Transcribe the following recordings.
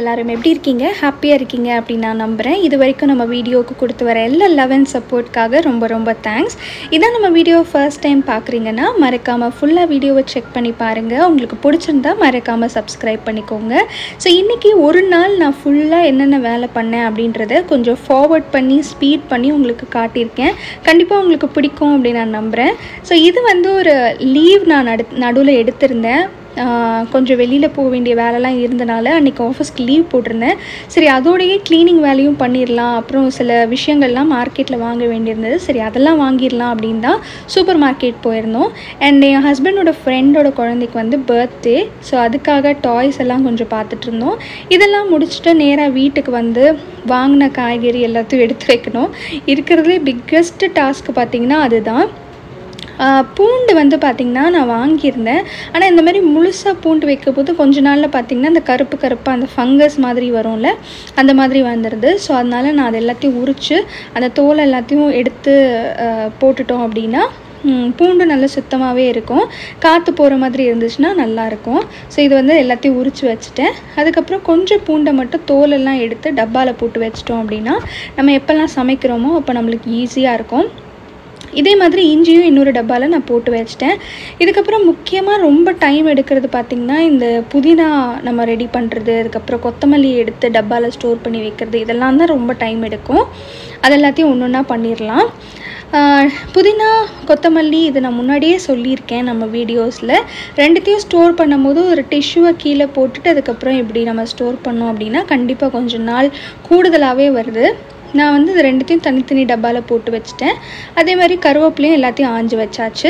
எல்லாரும் எப்படி இருக்கீங்க ஹாப்பியாக இருக்கீங்க அப்படின்னு நான் நம்புகிறேன் இது வரைக்கும் நம்ம வீடியோவுக்கு கொடுத்து வர எல்லா லவ் அண்ட் சப்போர்ட்காக ரொம்ப ரொம்ப தேங்க்ஸ் இதான் நம்ம வீடியோ ஃபர்ஸ்ட் டைம் பார்க்குறீங்கன்னா மறக்காமல் ஃபுல்லாக வீடியோவை செக் பண்ணி பாருங்கள் உங்களுக்கு பிடிச்சிருந்தா மறக்காமல் சப்ஸ்கிரைப் பண்ணிக்கோங்க ஸோ இன்றைக்கி ஒரு நாள் நான் ஃபுல்லாக என்னென்ன வேலை பண்ணேன் அப்படின்றத கொஞ்சம் ஃபார்வர்ட் பண்ணி ஸ்பீட் பண்ணி உங்களுக்கு காட்டியிருக்கேன் கண்டிப்பாக உங்களுக்கு பிடிக்கும் அப்படின்னு நான் நம்புகிறேன் ஸோ இது வந்து ஒரு லீவ் நான் நடு நடுவில் எடுத்திருந்தேன் ஆஹ் கொஞ்சம் வெளியில் போக வேண்டிய வேலைலாம் இருந்தனால அன்றைக்கி ஆஃபீஸ்க்கு லீவ் போட்டிருந்தேன் சரி அதோடையே க்ளீனிங் வேலையும் பண்ணிடலாம் அப்புறம் சில விஷயங்கள்லாம் மார்க்கெட்டில் வாங்க வேண்டியிருந்தது சரி அதெல்லாம் வாங்கிடலாம் அப்படின்னு தான் சூப்பர் மார்க்கெட் போயிருந்தோம் அண்ட் என் ஹஸ்பண்டோட ஃப்ரெண்டோட குழந்தைக்கு வந்து பர்த்டே ஸோ அதுக்காக டாய்ஸ் எல்லாம் கொஞ்சம் பார்த்துட்டு இருந்தோம் இதெல்லாம் முடிச்சுட்டு நேராக வீட்டுக்கு வந்து வாங்கின காய்கறி எல்லாத்தையும் எடுத்து வைக்கணும் இருக்கிறதுலே பிக்கஸ்ட் டாஸ்க் பார்த்திங்கன்னா அதுதான் ஆஹ் பூண்டு வந்து பார்த்திங்கன்னா நான் வாங்கியிருந்தேன் ஆனால் இந்த மாதிரி முழுசாக பூண்டு வைக்கும் போது கொஞ்ச நாளில் பார்த்திங்கன்னா அந்த கருப்பு கருப்பாக அந்த ஃபங்கஸ் மாதிரி வரும்ல அந்த மாதிரி வந்துடுது ஸோ அதனால் நான் அது எல்லாத்தையும் உரித்து அந்த தோல் எல்லாத்தையும் எடுத்து ஆஹ் போட்டுட்டோம் அப்படின்னா ம், பூண்டு நல்லா சுத்தமாகவே இருக்கும் காற்று போகிற மாதிரி இருந்துச்சுன்னா நல்லாயிருக்கும் ஸோ இது வந்து எல்லாத்தையும் உரித்து வச்சுட்டேன் அதுக்கப்புறம் கொஞ்சம் பூண்டை மட்டும் தோலெல்லாம் எடுத்து டப்பாவில் போட்டு வச்சிட்டோம் அப்படின்னா நம்ம எப்போல்லாம் சமைக்கிறோமோ அப்போ நம்மளுக்கு ஈஸியாக இருக்கும் இதே மாதிரி இஞ்சியும் இன்னொரு டப்பாவில் நான் போட்டு வச்சிட்டேன் இதுக்கப்புறம் முக்கியமாக ரொம்ப டைம் எடுக்கிறது பார்த்திங்கன்னா இந்த புதினா நம்ம ரெடி பண்ணுறது அதுக்கப்புறம் கொத்தமல்லி எடுத்து டப்பாவில் ஸ்டோர் பண்ணி வைக்கிறது இதெல்லாம் தான் ரொம்ப டைம் எடுக்கும் அது எல்லாத்தையும் ஒன்று ஒன்றா பண்ணிடலாம் ஆஹ் புதினா கொத்தமல்லி இது நான் முன்னாடியே சொல்லியிருக்கேன் நம்ம வீடியோஸில் ரெண்டுத்தையும் ஸ்டோர் பண்ணும்போது ஒரு டிஷ்யூவை கீழே போட்டுட்டு அதுக்கப்புறம் இப்படி நம்ம ஸ்டோர் பண்ணோம் அப்படின்னா கண்டிப்பாக கொஞ்ச நாள் கூடுதலாகவே வருது நான் வந்து இது ரெண்டுத்தையும் தனித்தனி டப்பாவில் போட்டு வச்சுட்டேன் அதே மாதிரி கருவேப்பிலையும் எல்லாத்தையும் ஆஞ்சு வச்சாச்சு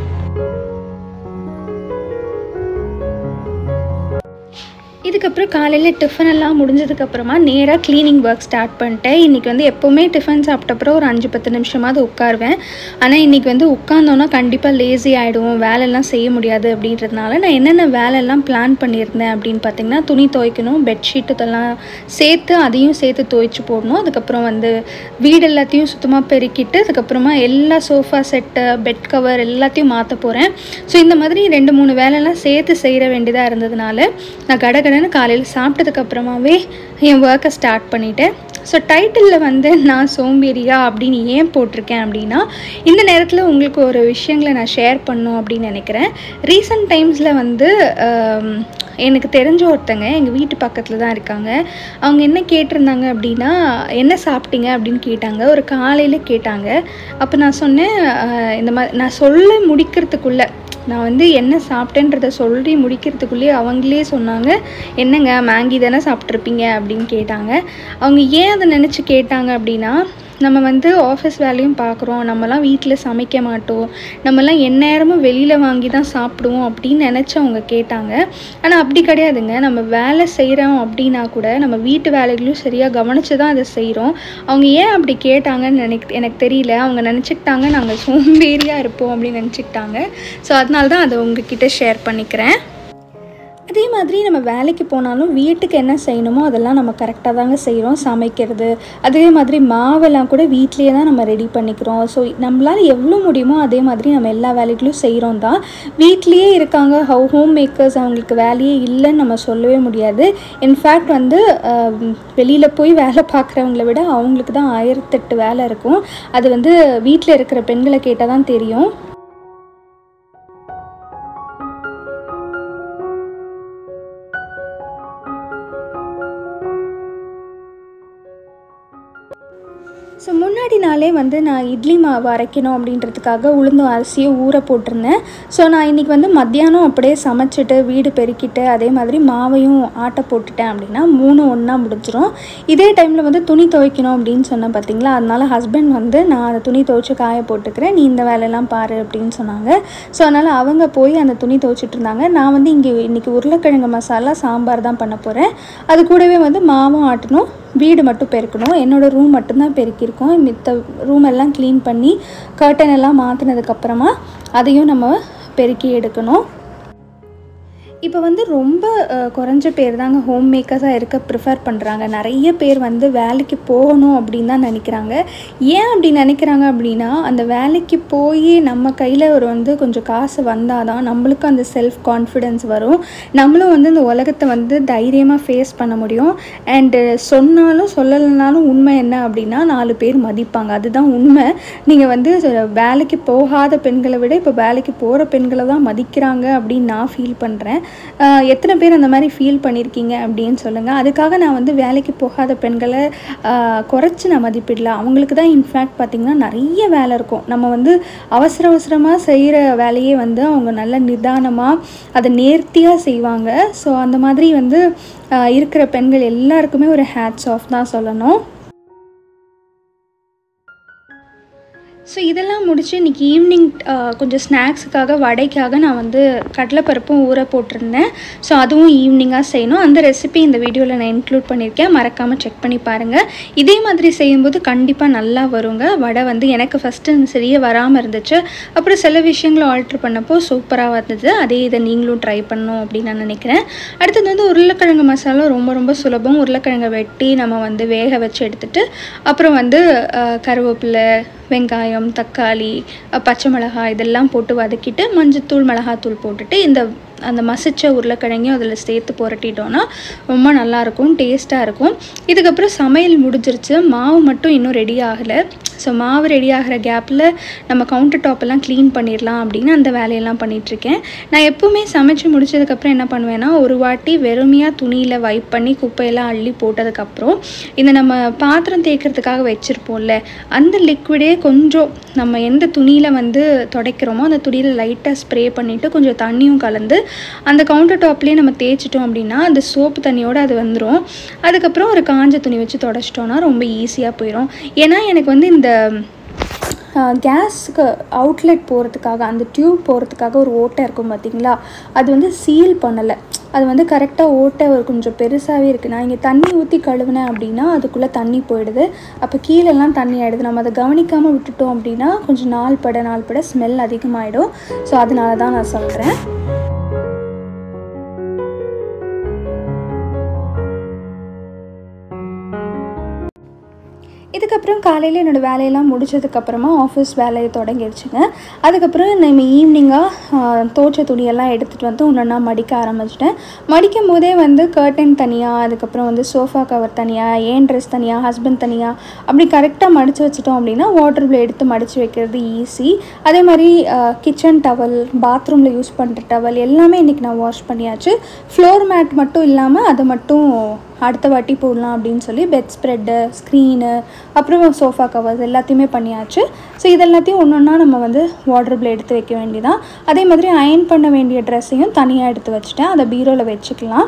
இதுக்கப்புறம் காலையில் டிஃபன் எல்லாம் முடிஞ்சதுக்கப்புறமா நேராக க்ளீனிங் ஒர்க் ஸ்டார்ட் பண்ணிட்டேன் இன்றைக்கி வந்து எப்போவுமே டிஃபன் சாப்பிட்டப்புறம் ஒரு அஞ்சு பத்து நிமிஷமாவது உட்காருவேன் ஆனால் இன்றைக்கி வந்து உட்காந்தோன்னா கண்டிப்பாக லேசி ஆகிடுவோம் வேலையெல்லாம் செய்ய முடியாது அப்படின்றதுனால நான் என்னென்ன வேலையெல்லாம் பிளான் பண்ணியிருந்தேன் அப்படின்னு பார்த்தீங்கன்னா துணி துவைக்கணும் பெட்ஷீட் இதெல்லாம் சேர்த்து அதையும் சேர்த்து துவைச்சு போடணும் அதுக்கப்புறம் வந்து வீடு எல்லாத்தையும் சுத்தமாக பெருக்கிட்டு அதுக்கப்புறமா எல்லா சோஃபா செட்டு பெட் கவர் எல்லாத்தையும் மாற்ற போகிறேன் ஸோ இந்த மாதிரி ரெண்டு மூணு வேலையெல்லாம் சேர்த்து செய்கிற வேண்டியதாக இருந்ததுனால நான் கடகடன்னு காலையில் சாப்பிட்டதுக்கு அப்புறமாவே என் ஒர்க்கை ஸ்டார்ட் பண்ணிட்டேன் ஸோ டைட்டிலில் வந்து நான் சோம்பேறியா அப்படின்னு ஏன் போட்டிருக்கேன் அப்படின்னா இந்த நேரத்தில் உங்களுக்கு ஒரு விஷயங்களை நான் ஷேர் பண்ணும் அப்படின்னு நினைக்கிறேன் ரீசன்ட் டைம்ஸில் வந்து ஆம், எனக்கு தெரிஞ்ச ஒருத்தங்க எங்கள் வீட்டு பக்கத்தில் தான் இருக்காங்க அவங்க என்ன கேட்டிருந்தாங்க அப்படின்னா என்ன சாப்பிட்டீங்க அப்படின்னு கேட்டாங்க ஒரு காலையில் கேட்டாங்க அப்போ நான் சொன்னேன் ஆஹ், இந்த மாதிரி நான் சொல்ல முடிக்கிறதுக்குள்ளே நான் வந்து என்ன சாப்பிட்டேன்றத சொல்லி முடிக்கிறதுக்குள்ளேயே அவங்களே சொன்னாங்க என்னங்க மேங்கி தானே சாப்பிட்ருப்பீங்க அப்படின்னு கேட்டாங்க அவங்க ஏன் அதை நினச்சி கேட்டாங்க அப்படின்னா நம்ம வந்து ஆஃபீஸ் வேலையும் பார்க்குறோம் நம்மலாம் வீட்டில் சமைக்க மாட்டோம் நம்மலாம் எந்நேரமும் வெளியில் வாங்கி தான் சாப்பிடுவோம் அப்படின்னு நினச்சி அவங்க கேட்டாங்க ஆனால் அப்படி கிடையாதுங்க நம்ம வேலை செய்கிறோம் அப்படின்னா கூட நம்ம வீட்டு வேலைகளையும் சரியாக கவனித்து தான் அதை செய்கிறோம் அவங்க ஏன் அப்படி கேட்டாங்கன்னு நினைக் எனக்கு தெரியல அவங்க நினச்சிக்கிட்டாங்க நாங்கள் சோம்பேறியாக இருப்போம் அப்படின்னு நினச்சிக்கிட்டாங்க ஸோ அதனால தான் அதை உங்ககிட்ட ஷேர் பண்ணிக்கிறேன் அதே மாதிரி நம்ம வேலைக்கு போனாலும் வீட்டுக்கு என்ன செய்யணுமோ அதெல்லாம் நம்ம கரெக்டாக தாங்க செய்கிறோம் சமைக்கிறது அதே மாதிரி மாவெல்லாம் கூட வீட்லேயே தான் நம்ம ரெடி பண்ணிக்கிறோம் ஸோ நம்மளால் எவ்வளோ முடியுமோ அதே மாதிரி நம்ம எல்லா வேலைகளும் செய்கிறோம் தான் வீட்லேயே இருக்காங்க ஹவு ஹோம் மேக்கர்ஸ் அவங்களுக்கு வேலையே இல்லைன்னு நம்ம சொல்லவே முடியாது இன்ஃபேக்ட் வந்து வெளியில் போய் வேலை பார்க்குறவங்கள விட அவங்களுக்கு தான் ஆயிரத்தெட்டு வேலை இருக்கும் அது வந்து வீட்டில் இருக்கிற பெண்களை கேட்டால் தான் தெரியும் ஸோ முன்னாடி நாளே வந்து நான் இட்லி மாவு அரைக்கணும் அப்படின்றதுக்காக உளுந்தும் அரிசியும் ஊற போட்டிருந்தேன் ஸோ நான் இன்றைக்கி வந்து மத்தியானம் அப்படியே சமைச்சிட்டு வீடு பெருக்கிட்டு அதே மாதிரி மாவையும் ஆட்ட போட்டுட்டேன் அப்படின்னா மூணு ஒன்றா முடிஞ்சிரும் இதே டைமில் வந்து துணி துவைக்கணும் அப்படின்னு சொன்னேன் பார்த்தீங்களா அதனால ஹஸ்பண்ட் வந்து நான் அந்த துணி துவைச்சு காய போட்டுக்கிறேன் நீ இந்த வேலையெல்லாம் பாரு அப்படின்னு சொன்னாங்க ஸோ அதனால் அவங்க போய் அந்த துணி துவைச்சிட்டு இருந்தாங்க நான் வந்து இங்கே இன்றைக்கி உருளைக்கிழங்கு மசாலா சாம்பார் தான் பண்ண போகிறேன் அது கூடவே வந்து மாவும் ஆட்டணும் வீடு மட்டும் பெருக்கணும் என்னோடய ரூம் மட்டும்தான் பெருக்கியிருக்கோம் மித்த ரூம் எல்லாம் க்ளீன் பண்ணி கர்டன் எல்லாம் மாற்றினதுக்கப்புறமா அதையும் நம்ம பெருக்கி எடுக்கணும் இப்போ வந்து ரொம்ப அஹ், குறைஞ்ச பேர் தாங்க ஹோம் மேக்கர்ஸாக இருக்க ப்ரிஃபர் பண்ணுறாங்க நிறைய பேர் வந்து வேலைக்கு போகணும் அப்படின்னு தான் நினைக்கிறாங்க ஏன் அப்படி நினைக்கிறாங்க அப்படின்னா அந்த வேலைக்கு போய் நம்ம கையில் ஒரு வந்து கொஞ்சம் காசு வந்தால் தான் நம்மளுக்கும் அந்த செல்ஃப் கான்ஃபிடென்ஸ் வரும் நம்மளும் வந்து இந்த உலகத்தை வந்து தைரியமாக ஃபேஸ் பண்ண முடியும் அண்டு சொன்னாலும் சொல்லலைனாலும் உண்மை என்ன அப்படின்னா நாலு பேர் மதிப்பாங்க அதுதான் உண்மை நீங்கள் வந்து வேலைக்கு போகாத பெண்களை விட இப்போ வேலைக்கு போகிற பெண்களை தான் மதிக்கிறாங்க அப்படின்னு நான் ஃபீல் பண்ணுறேன் எத்தனை பேர் அந்த மாதிரி ஃபீல் பண்ணியிருக்கீங்க அப்படின்னு சொல்லுங்கள் அதுக்காக நான் வந்து வேலைக்கு போகாத பெண்களை ஆஹ், குறைச்சி நான் மதிப்பிடல அவங்களுக்கு தான் இன்ஃபேக்ட் பார்த்திங்கன்னா நிறைய வேலை இருக்கும் நம்ம வந்து அவசர அவசரமாக செய்கிற வேலையே வந்து அவங்க நல்ல நிதானமாக அதை நேர்த்தியாக செய்வாங்க ஸோ அந்த மாதிரி வந்து ஆஹ், இருக்கிற பெண்கள் எல்லாருக்குமே ஒரு ஹேட்ஸ் ஆஃப் தான் சொல்லணும் ஸோ இதெல்லாம் முடிச்சு இன்றைக்கி ஈவினிங் கொஞ்சம் ஸ்நாக்ஸுக்காக வடைக்காக நான் வந்து கடலைப்பருப்பும் ஊற போட்டிருந்தேன் ஸோ அதுவும் ஈவினிங்காக செய்யணும் அந்த ரெசிபி இந்த வீடியோவில் நான் இன்க்ளூட் பண்ணியிருக்கேன் மறக்காமல் செக் பண்ணி பாருங்கள் இதே மாதிரி செய்யும்போது கண்டிப்பாக நல்லா வருங்க வடை வந்து எனக்கு ஃபஸ்ட்டு சரியாக வராமல் இருந்துச்சு அப்புறம் சில விஷயங்களை ஆல்ட்ரு பண்ணப்போ சூப்பராக வந்தது அதே இதை நீங்களும் ட்ரை பண்ணணும் அப்படின்னு நான் நினைக்கிறேன் அடுத்தது வந்து உருளைக்கிழங்கு மசாலா ரொம்ப ரொம்ப சுலபம் உருளைக்கிழங்கை வெட்டி நம்ம வந்து வேக வச்சு எடுத்துட்டு அப்புறம் வந்து அஹ், கருவேப்பிலை வெங்காயம் தக்காளி அஹ், பச்சை மிளகாய் இதெல்லாம் போட்டு வதக்கிட்டு மஞ்சத்தூள் மிளகாத்தூள் போட்டுட்டு இந்த அந்த மசிச்ச உருளைக்கிழங்கையும் அதில் சேர்த்து புரட்டிட்டோன்னா ரொம்ப நல்லாயிருக்கும் டேஸ்ட்டாக இருக்கும் இதுக்கப்புறம் சமையல் முடிஞ்சிருச்சு மாவு மட்டும் இன்னும் ரெடி ஆகலை ஸோ மாவு ரெடி ஆகிற கேப்பில் நம்ம கவுண்டர் டாப்பெல்லாம் க்ளீன் பண்ணிடலாம் அப்படின்னு அந்த வேலையெல்லாம் பண்ணிகிட்ருக்கேன் நான் எப்போவுமே சமைச்சு முடிச்சதுக்கப்புறம் என்ன பண்ணுவேன்னா ஒரு வாட்டி வெறுமையாக துணியில் வைப் பண்ணி குப்பையெல்லாம் அள்ளி போட்டதுக்கப்புறம் இந்த நம்ம பாத்திரம் தேய்க்கிறதுக்காக வச்சுருப்போம்ல அந்த லிக்விடே கொஞ்சம் நம்ம எந்த துணியில் வந்து துடைக்கிறோமோ அந்த துணியில் லைட்டாக ஸ்ப்ரே பண்ணிவிட்டு கொஞ்சம் தண்ணியும் கலந்து அந்த கவுண்டர் டாப்லேயே நம்ம தேய்ச்சிட்டோம் அப்படின்னா அந்த சோப்பு தண்ணியோடு அது வந்துடும் அதுக்கப்புறம் ஒரு காஞ்ச துணி வச்சு தொடச்சிட்டோன்னா ரொம்ப ஈஸியாக போயிடும் ஏன்னா எனக்கு வந்து இந்த கேஸுக்கு அவுட்லெட் போகிறதுக்காக அந்த டியூப் போகிறதுக்காக ஒரு ஓட்டை இருக்கும் பார்த்தீங்களா அது வந்து சீல் பண்ணலை அது வந்து கரெக்டாக ஓட்டை ஒரு கொஞ்சம் பெருசாகவே இருக்குது நான் இங்கே தண்ணி ஊற்றி கழுவினேன் அப்படின்னா அதுக்குள்ளே தண்ணி போயிடுது அப்போ கீழெல்லாம் தண்ணி ஆகிடுது நம்ம அதை கவனிக்காமல் விட்டுட்டோம் அப்படின்னா கொஞ்சம் நாள் பட நாள் பட ஸ்மெல் அதிகமாகிடும் ஸோ அதனால தான் நான் சொல்கிறேன் இதுக்கப்புறம் காலையில் என்னோடய வேலையெல்லாம் முடிச்சதுக்கப்புறமா ஆஃபீஸ் வேலையை தொடங்கிடுச்சுங்க அதுக்கப்புறம் நம்ம ஈவினிங்காக தோச்ச துணியெல்லாம் எடுத்துகிட்டு வந்து ஒன்றா மடிக்க ஆரம்பிச்சிட்டேன் மடிக்கும் போதே வந்து கர்டன் தனியாக அதுக்கப்புறம் வந்து சோஃபா கவர் தனியாக ஏன் ட்ரெஸ் தனியாக ஹஸ்பண்ட் தனியாக அப்படி கரெக்டாக மடித்து வச்சிட்டோம் அப்படின்னா வாட்டர் எடுத்து மடித்து வைக்கிறது ஈஸி அதே மாதிரி கிச்சன் டவல் பாத்ரூமில் யூஸ் பண்ணுற டவல் எல்லாமே இன்றைக்கி நான் வாஷ் பண்ணியாச்சு ஃப்ளோர் மேட் மட்டும் இல்லாமல் அதை மட்டும் அடுத்த வாட்டி போடலாம் அப்படின்னு சொல்லி பெட் ஸ்ப்ரெட்டு ஸ்க்ரீனு அப்புறம் சோஃபா கவர்ஸ் எல்லாத்தையுமே பண்ணியாச்சு ஸோ இதெல்லாத்தையும் ஒன்று ஒன்றா நம்ம வந்து வார்ட்ரோப்பில் எடுத்து வைக்க வேண்டியதான் அதே மாதிரி அயர்ன் பண்ண வேண்டிய ட்ரெஸ்ஸையும் தனியாக எடுத்து வச்சுட்டேன் அதை பீரோவில் வச்சுக்கலாம்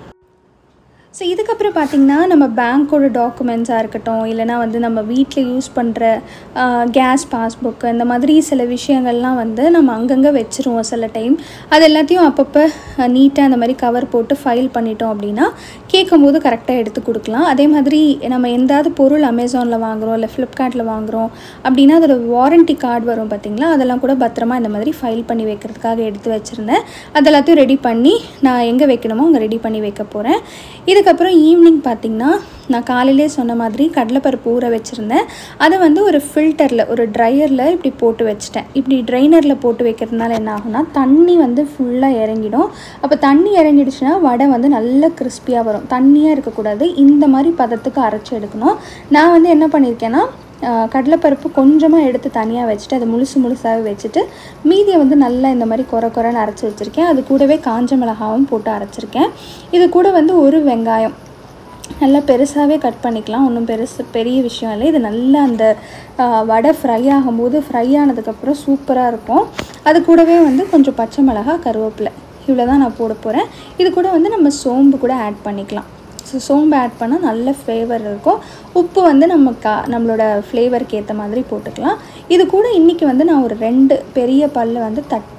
ஸோ இதுக்கப்புறம் பார்த்திங்கன்னா நம்ம பேங்க்கோட டாக்குமெண்ட்ஸாக இருக்கட்டும் இல்லைனா வந்து நம்ம வீட்டில் யூஸ் பண்ணுற கேஸ் பாஸ்புக்கு இந்த மாதிரி சில விஷயங்கள்லாம் வந்து நம்ம அங்கங்கே வச்சுருவோம் சில டைம் அது எல்லாத்தையும் அப்பப்போ நீட்டாக அந்த மாதிரி கவர் போட்டு ஃபைல் பண்ணிட்டோம் அப்படின்னா கேட்கும்போது கரெக்டாக எடுத்து கொடுக்கலாம் அதே மாதிரி நம்ம எந்தாவது பொருள் அமேசானில் வாங்குகிறோம் இல்லை ஃப்ளிப்கார்ட்டில் வாங்குகிறோம் அப்படின்னா அதோட வாரண்டி கார்டு வரும் பார்த்திங்களா அதெல்லாம் கூட பத்திரமா இந்த மாதிரி ஃபைல் பண்ணி வைக்கிறதுக்காக எடுத்து வச்சுருந்தேன் அதெல்லாத்தையும் ரெடி பண்ணி நான் எங்கே வைக்கணுமோ அங்கே ரெடி பண்ணி வைக்க போகிறேன் இதுக்கப்புறம் ஈவினிங் பார்த்திங்கன்னா நான் காலையிலே சொன்ன மாதிரி கடலைப்பருப்பு ஊற வச்சுருந்தேன் அதை வந்து ஒரு ஃபில்டரில் ஒரு ட்ரையரில் இப்படி போட்டு வச்சுட்டேன் இப்படி ட்ரைனரில் போட்டு வைக்கிறதுனால என்ன ஆகும்னா தண்ணி வந்து ஃபுல்லாக இறங்கிடும் அப்போ தண்ணி இறங்கிடுச்சுன்னா வடை வந்து நல்ல கிறிஸ்பியாக வரும் தண்ணியாக இருக்கக்கூடாது இந்த மாதிரி பதத்துக்கு அரைச்சி எடுக்கணும் நான் வந்து என்ன பண்ணியிருக்கேன்னா ஆஹ் கடலைப்பருப்பு கொஞ்சமாக எடுத்து தனியாக வச்சுட்டு அதை முழுசு முழுசாகவே வச்சுட்டு மீதியை வந்து நல்லா இந்த மாதிரி குறை குறைன்னு அரைச்சி வச்சுருக்கேன் அது கூடவே காஞ்ச மிளகாவும் போட்டு அரைச்சிருக்கேன் இது கூட வந்து ஒரு வெங்காயம் நல்லா பெருசாகவே கட் பண்ணிக்கலாம் ஒன்றும் பெருசு பெரிய விஷயம் இல்லை இது நல்லா அந்த ஆஹ், வடை ஃப்ரை ஆகும்போது ஃப்ரை ஆனதுக்கப்புறம் சூப்பராக இருக்கும் அது கூடவே வந்து கொஞ்சம் பச்சை மிளகா கருவேப்பிலை இவ்வளோ தான் நான் போட போகிறேன் இது கூட வந்து நம்ம சோம்பு கூட ஆட் பண்ணிக்கலாம் ஸோ சோம்பு ஆட் பண்ணால் நல்ல ஃப்ளேவர் இருக்கும் உப்பு வந்து நம்ம கா நம்மளோட ஃப்ளேவருக்கு ஏற்ற மாதிரி போட்டுக்கலாம் இது கூட இன்றைக்கி வந்து நான் ஒரு ரெண்டு பெரிய பல் வந்து தட்டி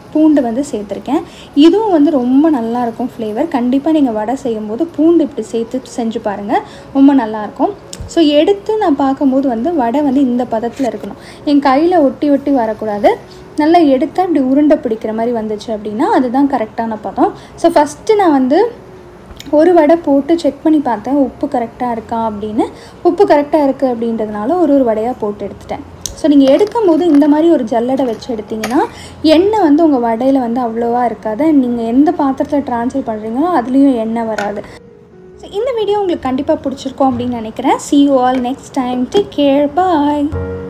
பூண்டு வந்து சேர்த்துருக்கேன் இதுவும் வந்து ரொம்ப நல்லாயிருக்கும் ஃப்ளேவர் கண்டிப்பாக நீங்கள் வடை செய்யும்போது பூண்டு இப்படி சேர்த்து செஞ்சு பாருங்கள் ரொம்ப நல்லாயிருக்கும் ஸோ எடுத்து நான் பார்க்கும்போது வந்து வடை வந்து இந்த பதத்தில் இருக்கணும் என் கையில் ஒட்டி ஒட்டி வரக்கூடாது நல்லா எடுத்தால் இப்படி உருண்டை பிடிக்கிற மாதிரி வந்துச்சு அப்படின்னா அதுதான் கரெக்டான பதம் ஸோ ஃபஸ்ட்டு நான் வந்து ஒரு வடை போட்டு செக் பண்ணி பார்த்தேன் உப்பு கரெக்டாக இருக்கா அப்படின்னு உப்பு கரெக்டாக இருக்குது அப்படின்றதுனால ஒரு ஒரு வடையாக போட்டு எடுத்துட்டேன் ஸோ நீங்கள் எடுக்கும்போது இந்த மாதிரி ஒரு ஜல்லடை வச்சு எடுத்தீங்கன்னா எண்ணெய் வந்து உங்கள் வடையில் வந்து அவ்வளோவா இருக்காது நீங்கள் எந்த பாத்திரத்தில் ட்ரான்ஸ்ஃபர் பண்ணுறீங்களோ அதுலேயும் எண்ணெய் வராது ஸோ இந்த வீடியோ உங்களுக்கு கண்டிப்பாக பிடிச்சிருக்கோம் அப்படின்னு நினைக்கிறேன் see you all next time take care bye